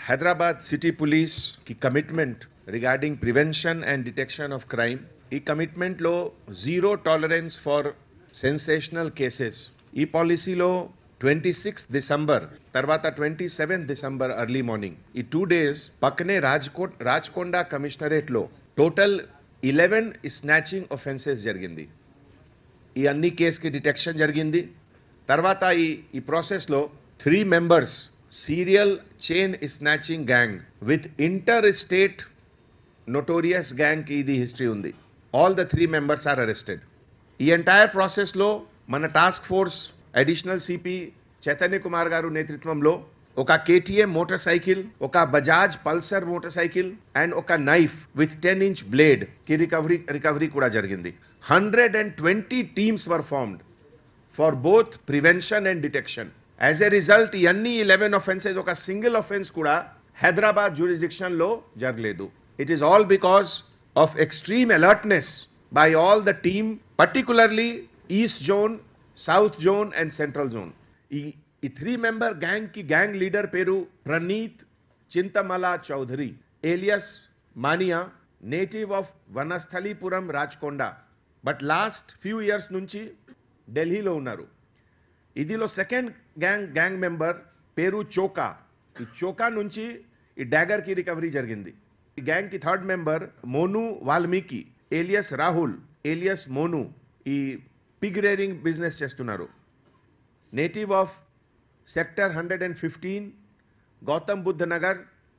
Hyderabad city police కి commitment regarding prevention and detection of crime ఈ కమిట్మెంట్లో zero tolerance for sensational cases ఈ పాలసీలో ట్వంటీ సిక్స్ డిసెంబర్ తర్వాత twenty seventh December early morning ఈ two days పక్కనే రాజ్కోట్ రాజ్కొండ కమిషనరేట్లో టోటల్ ఇలెవెన్ స్నాచింగ్ ఒఫెన్సెస్ జరిగింది ఈ అన్ని కేసుకి డిటెక్షన్ జరిగింది తర్వాత ఈ ఈ ప్రాసెస్లో three members serial chain snatching gang with interstate notorious గ్యాంగ్కి ఇది హిస్టరీ ఉంది all the three members are arrested ఈ ఎంటైర్ ప్రాసెస్లో మన task force additional CP Chaitanya Kumar garu నేతృత్వంలో ఒక కేటీఎం మోటార్ సైకిల్ ఒక Bajaj Pulsar motorcycle and ఒక knife with ten inch blade కి రికవరీ రికవరీ కూడా జరిగింది hundred and twenty teams were formed for both prevention and detection as a result ఇవన్నీ eleven offences ఒక single offence కూడా హైదరాబాద్ జ్యూరిస్డిక్షన్లో జరగలేదు it is all because of extreme alertness by all the team particularly east zone south zone and central zone ఈ ఈ three member gang కి gang leader పేరు Praneeth Chintamala Chaudhary alias Maniya native of Vanasthalipuram Rajkonda but last few years నుంచి ఢిల్లీలో ఉన్నారు ఇదిలో second gang gang member పేరు చోకా ఈ చోకా నుంచి ఈ డాగర్కి రికవరీ జరిగింది ఈ గ్యాంగ్కి third member Monu Valmiki alias Rahul alias Monu ఈ పిగ్ రేరింగ్ బిజినెస్ చేస్తున్నారు native of sector hundred and fifteen Gautam Buddha Nagar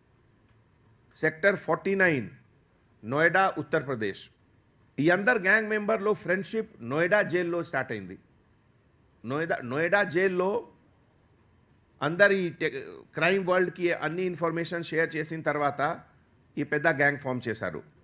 sector forty nine Noida Uttar Pradesh ఈ అందరు గ్యాంగ్ మెంబర్లో ఫ్రెండ్షిప్ నోయిడా జైల్లో స్టార్ట్ అయింది నోయిడా నోయిడా జైల్లో అందరు ఈ క్రైమ్ వరల్డ్కి అన్ని ఇన్ఫర్మేషన్ షేర్ చేసిన తర్వాత ఈ పెద్ద గ్యాంగ్ ఫామ్ చేశారు